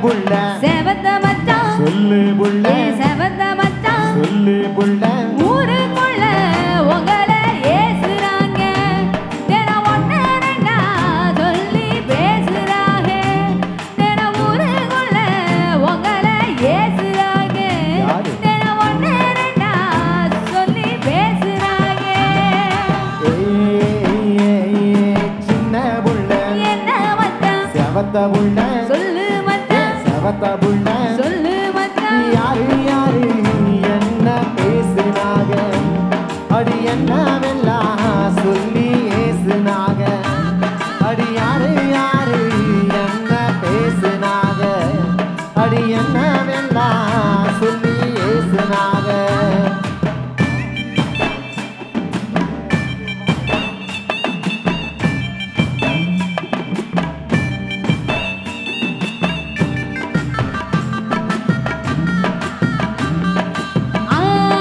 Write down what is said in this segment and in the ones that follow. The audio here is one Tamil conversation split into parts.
புள்ள செவத்த மச்சான் சொல்லு புள்ள ஏ செவத்த மச்சான் சொல்லு புள்ள ஊருக்குள்ள உங்களை ஏசுறாங்க தினம் ஒண்ணு ரெண்டா சொல்லி பேசுறாங்க தினம் ஊருக்குள்ள உங்களை ஏசுறாங்க யாரு? தினம் ஒண்ணு ரெண்டா சொல்லி பேசுறாங்க ஏய், ஏய், சின்ன புள்ள என்ன மச்சான் செவத்த புள்ள சொல்லு மச்சான் செவத்த புள்ள சொல்லு மச்சான் யாரு யாரு என்ன பேசுனாக அடி என்னவெல்லாம் சொல்லி ஏசுனாக அடி யாரு யாரு என்ன பேசுனாக அடி என்னவெல்லாம் சொல்லி ஏசுனாக ஆ,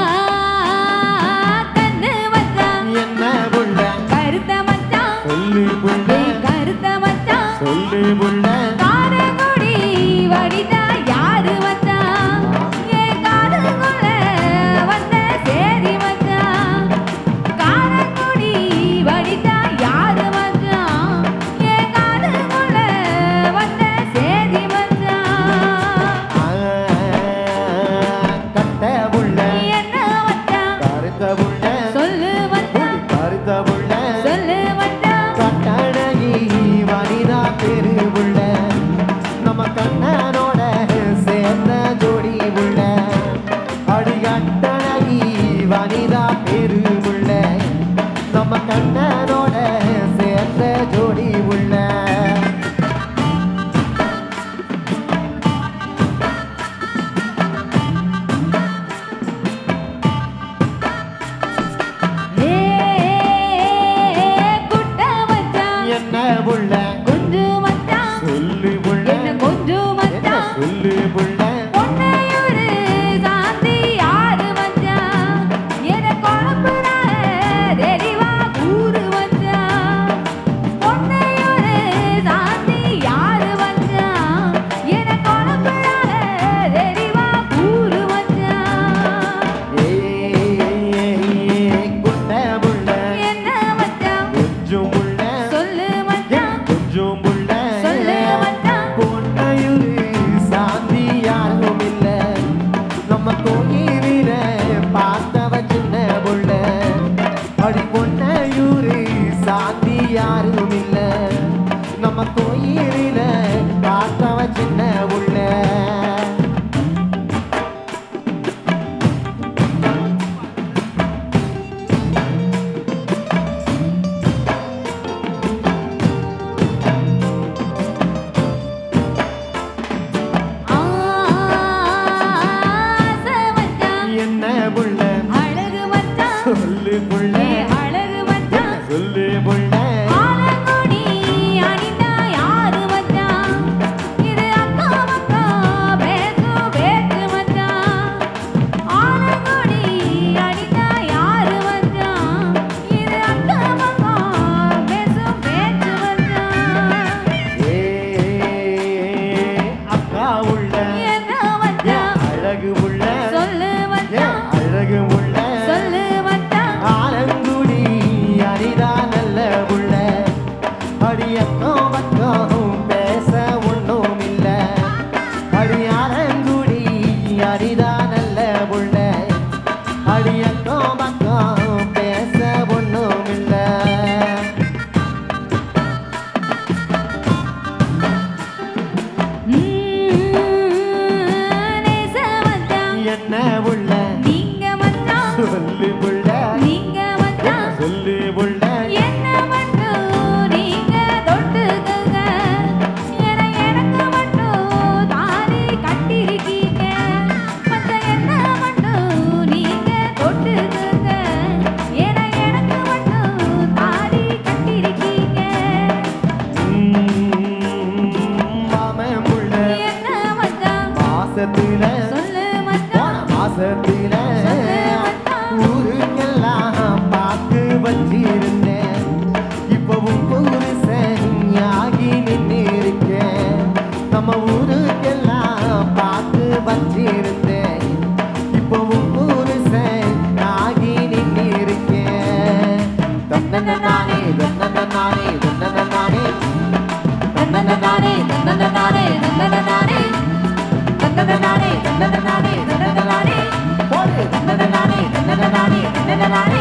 கண்ணு மச்சான் என்ன புள்ள கருத்த மச்சான் சொல்லு புள்ள ஏய் கருத்த மச்சான் சொல்லு புள்ள காரக்குடி வடிதா யாரு மச்சான் ஏன் காதுக்குள்ள வந்த சேதி மச்சான் காரக்குடி வடிதா யாரு மச்சான் ஏன் காதுக்குள்ள வந்த சேதி மச்சான் ஆ, கட்ட புள்ள என்ன மச்சான் கருத்த புள்ள சொல்லு மச்சான் கருத்த புள்ள சொல்லு மச்சான் கட்டழகி வனிதா பெருவுள்ள நம்ம கண்ணனோட சேர்ந்த ஜோடி உள்ள அடி கட்டழகி வனிதா பெருவுள்ள நம்ம கண்ணனோட சேர்ந்த ஜோடி உள்ள ஏ குட்ட மச்சான் என்ன புள்ள குஞ்சு மச்சான் சொல்லு புள்ள என்ன கொஞ்சு என்ன மச்சான் சொல்லு புள்ள பொன்னையூரு சாந்தி யாரு மச்சான் என குழம்புற தெளிவா கூறு மச்சான் பொன்னையூரு சாந்தி யாரு மச்சான் என குழம்புற தெளிவா கூறு மச்சான் ஏய் குட்ட புள்ள என்ன மச்சான் கொஞ்சம் புள்ள சொல்லு மச்சான் கொஞ்சம் புள்ள சொல்லு மச்சான் பொன்னையூரு சாந்தி யாரும் இல்ல நம்ம கோயிலில பார்த்தவ சின்ன புள்ள அடி பொன்னையூரு சாந்தி யாரும் இல்ல நம்ம கோயிலில பார்த்தவ சின்ன புள்ள ஆசை மச்சான் என்ன புள்ள அழகு மச்சான் சொல்லு புள்ள ஏ அழகு மச்சான் சொல்லு புள்ள ஆலங்குடி அணிந்தா யாரு மச்சான் இது அக்கா மக்கா பேசு பேச்சு மச்சான் ஆலங்குடி அணிந்தா யாரு மச்சான் இது அக்கா மக்கா பேசு பேச்சு மச்சான் ஏய் அக்கா உள்ள என்ன மச்சான் அழகு உள்ள சொல்லு ஏன் மச்சான் அழகு உள்ள சொல்லு மச்சான் ஆலங்குடி அரிதா நல்ல உள்ள அடியக்கம் பக்கம் பேச ஒண்ணும் இல்ல அடி ஆலங்குடி அரிதா நல்ல உள்ள அடியக்கம் பக்கம் பேச ஒண்ணும் இல்ல நேச மச்சான் என்ன உள்ள நீங்க மச்சான் சொல்லு புள்ள நீங்க மச்சான் சொல்லு புள்ள என்ன மட்டும் நீங்க தொட்டுக்கங்க என எனக்கு மட்டும் தாலி கட்டிருக்கீங்க மத்த என்ன மட்டும் நீங்க தொட்டுக்கங்க என எனக்கு மட்டும் தாலி கட்டிருக்கீங்க மாமன் புள்ள என்ன மச்சான் மாசத்துல சொல்லு போன மச்சான் மாசத்துல சொல்லு மச்சான். ஊருக்கெல்லாம் பாக்கு வச்சிருந்தேன் இப்பவும் புருஷன் ஆகி நின்று இருக்கேன் நம்ம ஊருக்கெல்லாம் தன்னதனானே தன்னதனானே போடு தன்னதனானே தன்னதனானே தன்னதனானே